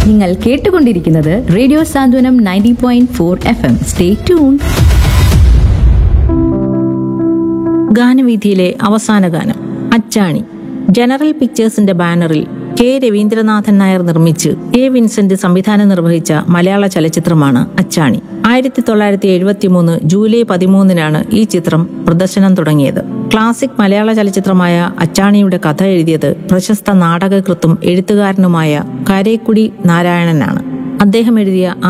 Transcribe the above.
നിങ്ങൾ കേട്ടുകൊണ്ടിരിക്കുന്നത് radio Santhwanam ninety point four F M stay tune ഗാനവീഥിയിലെ അവസാന ഗാനം അച്ചാണി ജനറൽ പിക്ചേഴ്സിന്റെ ബാനറിൽ കെ രവീന്ദ്രനാഥൻ നായർ നിർമ്മിച്ച് എ വിൻസെന്റ് സംവിധാനം നിർവഹിച്ച മലയാള ചലച്ചിത്രമാണ് അച്ചാണി ആയിരത്തി തൊള്ളായിരത്തി എഴുപത്തി മൂന്ന് ജൂലൈ പതിമൂന്നിനാണ് ഈ ചിത്രം പ്രദർശനം തുടങ്ങിയത് ക്ലാസിക് മലയാള ചലച്ചിത്രമായ അച്ചാണിയുടെ കഥ എഴുതിയത് പ്രശസ്ത നാടകകൃത്തും എഴുത്തുകാരനുമായ കാരേക്കുടി നാരായണനാണ് അദ്ദേഹം എഴുതിയ